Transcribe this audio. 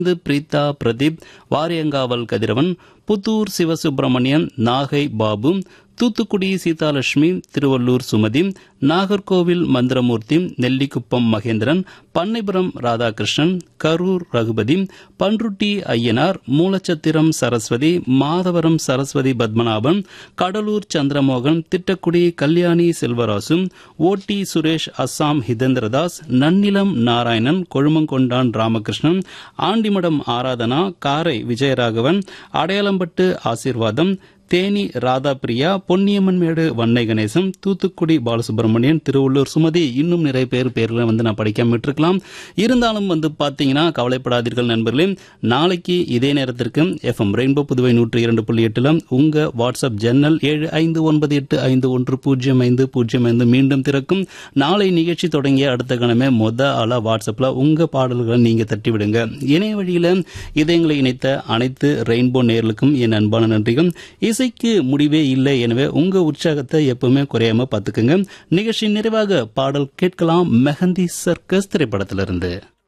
இது பிரீதா பிரதீப் வாரியங்காவல் கதிரவன் புத்தூர் சிவசுப்பிரமணியன் நாகை பாபு தூத்துக்குடி சீதாலட்சுமி திருவள்ளூர் சுமதி நாகர்கோவில் மந்திரமூர்த்தி நெல்லிக்குப்பம் மகேந்திரன் பண்ணைபுரம் ராதாகிருஷ்ணன் கரூர் ரகுபதி பன்ருட்டி ஐயனார் மூலச்சத்திரம் சரஸ்வதி மாதவரம் சரஸ்வதி பத்மநாபன் கடலூர் சந்திரமோகன் திட்டக்குடி கல்யாணி செல்வராசு ஓட்டி சுரேஷ் அஸ்ஸாம் ஹிதேந்திரதாஸ் நன்னிலம் நாராயணன் கொழுமங்கொண்டான் ராமகிருஷ்ணன் ஆண்டிமடம் ஆராதனா காரை விஜயராகவன் அடையாளம்பட்டு ஆசீர்வாதம் தேனி ராதாபிரியா பொன்னியம்மன்மேடு வன்னை கணேசன் தூத்துக்குடி பாலசுப்ரமணியன் திருவள்ளூர் சுமதி இன்னும் நிறைய பேர் பேர்ல வந்து நான் படிக்காம விட்டுருக்கலாம் இருந்தாலும் வந்து பாத்தீங்கன்னா கவலைப்படாதீர்கள் நண்பர்களே நாளைக்கு இதே நேரத்திற்கு எஃப்எம் ரெயின்போ புதுவை நூற்றி இரண்டு புள்ளி எட்டுல உங்க வாட்ஸ்அப் ஜன்னல் ஏழு ஐந்து ஒன்பது எட்டு ஐந்து ஒன்று பூஜ்ஜியம் ஐந்து பூஜ்ஜியம் ஐந்து மீண்டும் திறக்கும் நாளை நிகழ்ச்சி தொடங்கிய அடுத்த கணமே மொத ஆளா வாட்ஸ்அப்ல உங்க பாடல்களை நீங்க தட்டி விடுங்க இணைய வழியில இதயங்களை இணைத்த அனைத்து ரெயின்போ நேர்களுக்கும் என் அன்பான நன்றிகள் இசைக்கு முடிவே இல்லை எனவே உங்க உற்சாகத்தை எப்பவுமே குறையாம பாத்துக்குங்க நிகழ்ச்சி நிறைவாக பாடல் கேட்கலாம் மெஹந்தி சர்க்கஸ் திரைப்படத்திலிருந்து